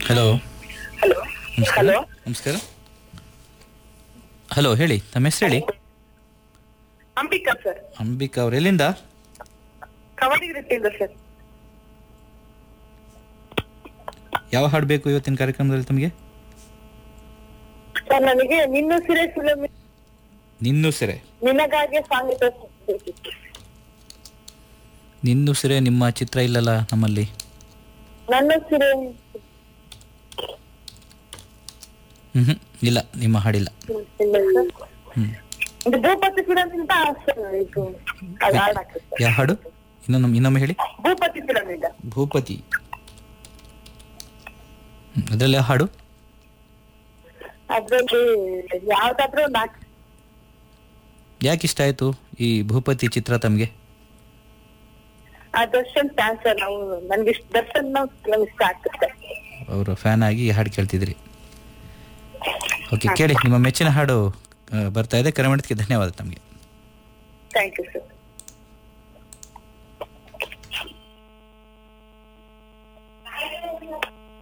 Hello hello ನಮಸ್ಕಾರ hello ನಮಸ್ಕಾರ hello ಹೇಳಿ ತಮ್ಮ ಹೆಸರು ಹೇಳಿ ಅಂಬಿಕಾ ಸರ್ ಅಂಬಿಕಾ ಅವ್ರು ಎಲ್ಲಿಂದ ಕವಡಿಗಿರಿಟ್ಟಿಂದ ಸರ್ ಯಾವ ಹಾಡು ಬೇಕು ಇವತ್ತಿನ ಕಾರ್ಯಕ್ರಮದಲ್ಲಿ ತಮಗೆ ಸರ್ ನನಗೆ ನಿನ್ನ ಸಿರೆ ಫಿಲಮ್ ನಿನ್ನು ಸಿರೆ ನಿನಗಾಗೆ ಸಾಂಗ್ ಬೇಕಿತ್ತು ನಿನ್ನು ಸಿರೆ ನಿಮ್ಮ ಚಿತ್ರ ಇಲ್ಲಲ್ಲ ನಮ್ಮಲ್ಲಿ ನನ್ನ ಸಿರೆ ಹ್ಮ್ ಹ್ಮ್ ಇಲ್ಲ ನಿಮ್ಮ ಹಾಡಿಲ್ಲ ಇಲ್ಲ ಸರ್ ಹ್ಮ್ ಇದು ಭೂಪತಿ ಫಿಲಮ್ ಅಂತ ಸರ್ ಇದು ಅದು ಹಾಡಾಕ್ತದೆ ಸರ್. ಯಾವ ಹಾಡು ಇನ್ನೊಮ್ಮೆ ಇನ್ನೊಮ್ಮೆ ಹೇಳಿ ಭೂಪತಿ ಫಿಲಮ್ ಇಂದ ಭೂಪತಿ ಹ್ಮ್, ಅದ್ರಲ್ಲಿ ಯಾವ ಹಾಡು ಅದ್ರಲ್ಲಿ ಯಾವ್ದಾದ್ರು ನಾಲ್ಕು ಯಾಕೆ ಇಷ್ಟ ಆಯ್ತು ಈ ಭೂಪತಿ ಚಿತ್ರ ತಮಗೆ ಆ ದರ್ಶನ್ ಫ್ಯಾನ್ ಸರ್ ನಾವು ನನ್ಗೆ ಇಷ್ಟ ದರ್ಶನ್ ಫಿಲಮ್ ಇಷ್ಟ ಆಗ್ತದೆ ಅವರು ಫ್ಯಾನ್ ಆಗಿ ಈ ಹಾಡು ಕೇಳ್ತಿದ್ರಿ ಓಕೆ ಕೇಳಿ ನಿಮ್ಮ ಮೆಚ್ಚಿನ ಹಾಡು ಆ, ಬರ್ತಾ ಇದೆ ಕರೆ ಮಾಡಿದ್ದಕ್ಕೆ ಧನ್ಯವಾದ ತಮಗೆ ಥ್ಯಾಂಕ್ ಯು ಸರ್